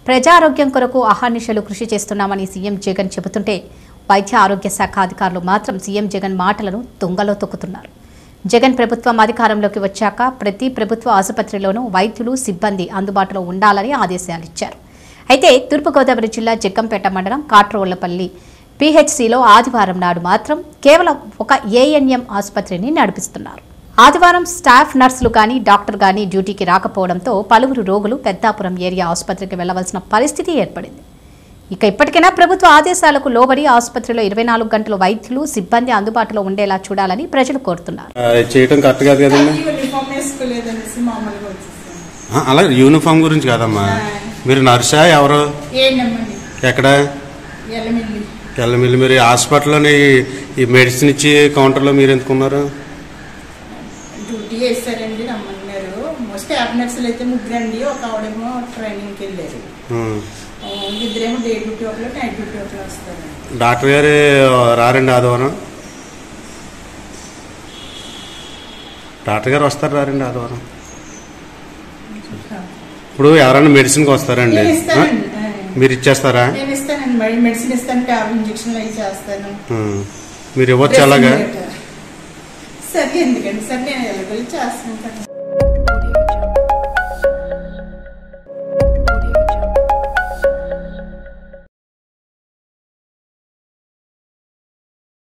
ప్రజారోగ్యం కొరకు అహర్నిశలు కృషి చేస్తున్నామని సీఎం జగన్ చెబుతుంటే వైద్య ఆరోగ్య శాఖ అధికారులు మాత్రం సీఎం జగన్ మాటలను తుంగలో తొక్కుతున్నారు జగన్ ప్రభుత్వం అధికారంలోకి వచ్చాక ప్రతి ప్రభుత్వ ఆసుపత్రిలోనూ వైద్యులు సిబ్బంది అందుబాటులో ఉండాలని ఆదేశాలు ఇచ్చారు అయితే తూర్పుగోదావరి జిల్లా జగ్గంపేట మండలం కాట్రోళ్లపల్లి పీహెచ్సిలో ఆదివారం నాడు మాత్రం కేవలం ఒక ఏఎన్ఎం ఆసుపత్రిని నడిపిస్తున్నారు ఆదివారం స్టాఫ్ నర్సులు కానీ డాక్టర్ కానీ డ్యూటీకి రాకపోవడంతో పలువురు రోగులు పెద్దాపురం ఏరియా ఆసుపత్రికి వెళ్లవలసిన పరిస్థితి ఏర్పడింది ఇక ఇప్పటికైనా ప్రభుత్వ ఆదేశాలకు లోబడి ఆసుపత్రిలో ఇరవై నాలుగు గంటలు వైద్యులు సిబ్బంది అందుబాటులో ఉండేలా చూడాలని ప్రజలు కోరుతున్నారు ఆ, చేయటం కరెక్ట్ కాదు కదండి యూనిఫామ్ వేసుకోలేదనేసి మామూలుగా వచ్చేసాను ఆ, అలా యూనిఫామ్ గురించి కాదమ్మా మీరు నర్సా ఎవరు ఏంటమ్మండి ఎక్కడ ఎల్లమిల్లి ఎల్లమిల్లి మీరు హాస్పిటల్లోని ఈ మెడిసిన్ ఇచ్చి కౌంటర్లో మీరు ఎందుకున్నారు డ్యూటీ వేస్తారండి రమ్మన్నారు స్టాఫ్ నర్సులు అయితే ముగ్గురండి ఒక ఆవిడేమో ట్రైనింగ్కి వెళ్ళారు ఉం. ఆ, ఇద్దరేమో డే డ్యూటీ ఒకరు నైట్ డ్యూటీ ఒకరు వస్తారండి డాక్టర్ గారు రారండి ఆదివారం డాక్టర్ గారు వస్తారు రారండి ఆదివారం ఇప్పుడు ఎవరైనా మెడిసిన్కి వస్తారండి నేను ఆ? ఇస్తానండి ఆ. మీరు ఇచ్చేస్తారా నేను ఇస్తానండి మరి మెడిసిన్ ఇస్తాను టాబ్లెట్ ఇంజక్షన్లు అవి చేస్తాను ఉం. మీరు ఇవ్వచ్చు అలాగా సరే ఎందుకండి సరే నేను ఎలాగో చేస్తాను కదా